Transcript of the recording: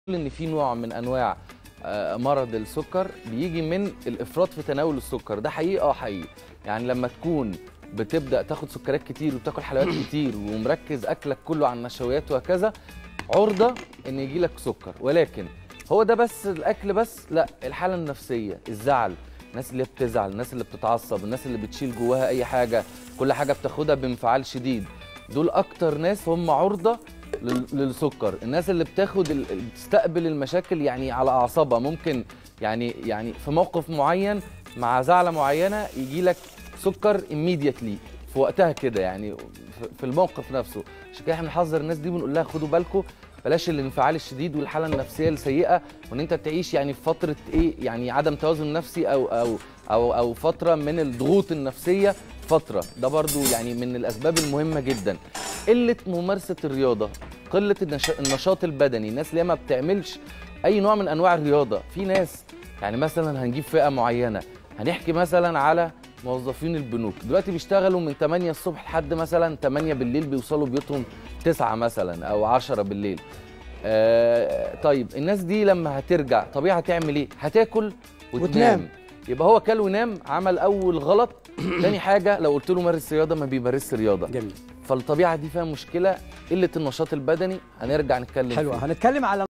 ان في نوع من انواع آه، مرض السكر بيجي من الافراط في تناول السكر ده حقيقي اه حقيقي يعني لما تكون بتبدا تاخد سكريات كتير وبتاكل حلويات كتير ومركز اكلك كله على النشويات وهكذا عرضه ان يجي لك سكر ولكن هو ده بس الاكل بس لا الحاله النفسيه الزعل الناس اللي بتزعل الناس اللي بتتعصب الناس اللي بتشيل جواها اي حاجه كل حاجه بتاخدها بانفعال شديد دول اكتر ناس هم عرضه لل- للسكر الناس اللي بتاخد ال- ال- بتستقبل المشاكل يعني على اعصابها ممكن يعني يعني في موقف معين مع زعله معينه يجي لك سكر immediately في وقتها كده يعني في- في الموقف نفسه عشان كده احنا بنحذر الناس دي بنقول لها خدوا بالكم بلاش الانفعال الشديد والحاله النفسيه السيئه وان انت تعيش يعني في فتره ايه يعني عدم توازن نفسي او او او او فتره من الضغوط النفسيه فتره ده برضو يعني من الاسباب المهمه جدا قله ممارسه الرياضه قله النش- النشاط البدني الناس اللي هي ما بتعملش اي نوع من انواع الرياضه في ناس يعني مثلا هنجيب فئه معينه هنحكي مثلا على موظفين البنوك دلوقتي بيشتغلوا من 8 الصبح لحد مثلا 8 بالليل بيوصلوا بيوتهم 9 مثلا او 10 بالليل آه طيب الناس دي لما هترجع طبيعي هتعمل ايه هتاكل وتنام, وتنام. وتنام. يبقى هو كل ونام عمل اول غلط تاني حاجه لو قلت له مارس رياضه ما بيمارسش رياضه جميل فالطبيعه دي فيها مشكله قله النشاط البدني هنرجع نتكلم حلوه فيه. هنتكلم على